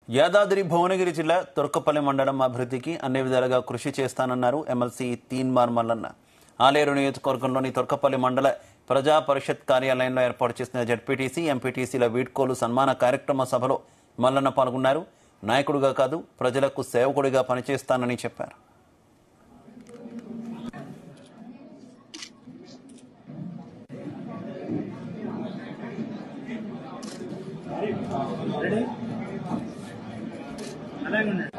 యాదాద్రి భువనగిరి జిల్లా తుర్కపల్లి మండలం అభివృద్ధికి అన్ని విధాలుగా కృషి చేస్తానన్నారు ఎమ్మెల్సీ తీన్మార్ మల్లన్న ఆలేరు నియోజకవర్గంలోని తుర్కపల్లి మండల ప్రజా పరిషత్ కార్యాలయంలో ఏర్పాటు చేసిన జడ్పీటీసీ ఎంపీటీసీల వీడ్కోలు సన్మాన కార్యక్రమ సభలో మల్లన్న పాల్గొన్నారు నాయకుడిగా కాదు ప్రజలకు సేవకుడిగా పనిచేస్తానని చెప్పారు రెడీ అలాగే ఉండండి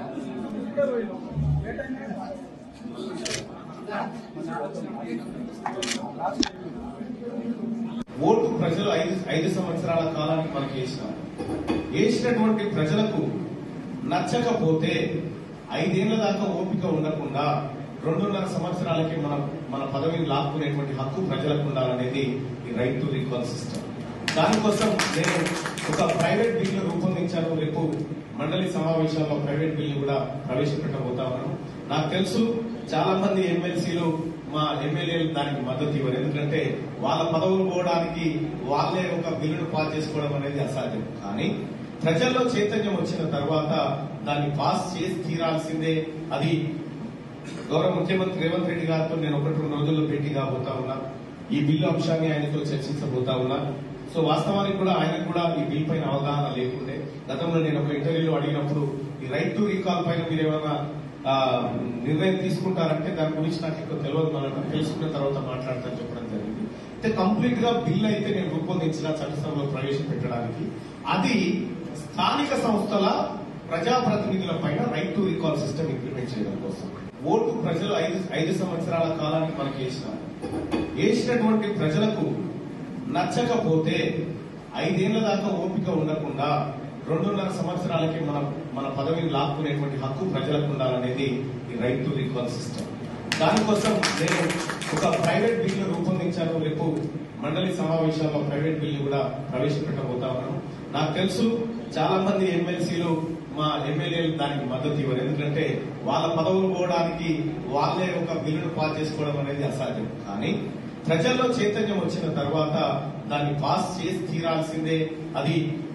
ఓటు ప్రజలు ఐదు ఐదు సంవత్సరాల కాలానికి మనకి వేసినారు వేసినటువంటి ప్రజలకు నచ్చకపోతే ఐదేళ్ల దాకా ఓపిక ఉండకుండా రెండున్నర సంవత్సరాలకి మన మన పదవిని లాక్కునేటువంటి హక్కు ప్రజలకు ఉండాలనేది ఈ రైట్ టు రీకాల్ సిస్టమ్ దానికోసం నేను ఒక ప్రైవేట్ బిల్లు రూపొందించాను రేపు మండలి సమావేశాల్లో ప్రైవేట్ బిల్లు కూడా ప్రవేశపెట్టబోతా ఉన్నాను నాకు తెలుసు చాలా మంది ఎమ్మెల్సీలు మా ఎమ్మెల్యేలు దానికి మద్దతు ఇవ్వరు ఎందుకంటే వాళ్ళ పదవులు పోవడానికి వాళ్ళే ఒక బిల్లును పాస్ చేసుకోవడం అనేది అసాధ్యం కానీ ప్రజల్లో చైతన్యం వచ్చిన తర్వాత దాన్ని పాస్ చేసి తీరాల్సిందే అది గౌరవ ముఖ్యమంత్రి రేవంత్ రెడ్డి గారితో నేను ఒకటి రెండు రోజుల్లో భేటీ కాబోతా ఉన్నా ఈ బిల్లు అంశాన్ని ఆయనతో చర్చించబోతా ఉన్నా సో వాస్తవానికి కూడా ఆయనకు కూడా ఈ బిల్ పైన అవగాహన లేకుండే గతంలో నేను ఒక ఇంటర్వ్యూలో అడిగినప్పుడు ఈ రైట్ టు రీకాల్ పైన మీరు ఏమైనా ఆ, నిర్ణయం తీసుకుంటారంటే దాని గురించి నాకు ఎక్కువ తెలియదు మనం తెలుసుకున్న తర్వాత మాట్లాడతాను చెప్పడం జరిగింది అయితే కంప్లీట్ గా బిల్ అయితే నేను రూపొందించిన చట్టసభలో ప్రవేశపెట్టడానికి అది స్థానిక సంస్థల ప్రజాప్రతినిధుల పైన right to recall system implement చేయడం కోసం ఓటు ప్రజలు ఐదు ఐదు సంవత్సరాల కాలానికి మనకి వేసినారు వేసినటువంటి ప్రజలకు నచ్చకపోతే ఐదేళ్ల దాకా ఓపిక ఉండకుండా రెండున్నర సంవత్సరాలకి మన మన పదవిని లాక్కునేటువంటి హక్కు ప్రజలకు ఉండాలనేది ఈ రైట్ టు రీకాల్ సిస్టమ్ దానికోసం నేను ఒక ప్రైవేట్ బిల్లు రూపొందించాను రేపు మండలి సమావేశాల్లో ప్రైవేట్ బిల్లు కూడా ప్రవేశపెట్టబోతా ఉన్నాను నాకు తెలుసు చాలా మంది ఎమ్మెల్సీలు మా ఎమ్మెల్యేలు దానికి మద్దతు ఇవ్వరు ఎందుకంటే వాళ్ళ పదవులు పోవడానికి వాళ్ళే ఒక బిల్లును పాస్ చేసుకోవడం అనేది అసాధ్యం కానీ ప్రజల్లో చైతన్యం వచ్చిన తర్వాత దాన్ని పాస్ చేసి తీరాల్సిందే అది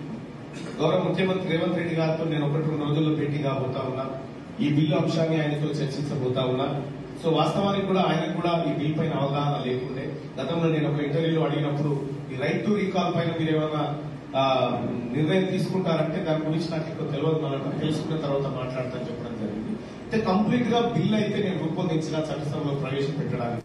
గౌరవ ముఖ్యమంత్రి రేవంత్ రెడ్డి గారితో నేను ఒకటి రెండు రోజుల్లో భేటీ కాబోతా ఉన్నా ఈ బిల్లు అంశాన్ని ఆయనతో చర్చించబోతా ఉన్నా సో వాస్తవానికి కూడా ఆయనకు కూడా ఈ బిల్ పైన అవగాహన లేకుండే గతంలో నేను ఒక ఇంటర్వ్యూలో అడిగినప్పుడు ఈ రైట్ టు రీకాల్ పైన మీరు ఏమైనా ఆ, నిర్ణయం తీసుకుంటారంటే దాని గురించి నాకు ఎక్కువ తెలియదు మనం తెలుసుకున్న తర్వాత మాట్లాడతాను చెప్పడం జరిగింది అయితే కంప్లీట్ గా బిల్ అయితే నేను రూపొందించిన చట్టసభలో ప్రవేశపెట్టడానికి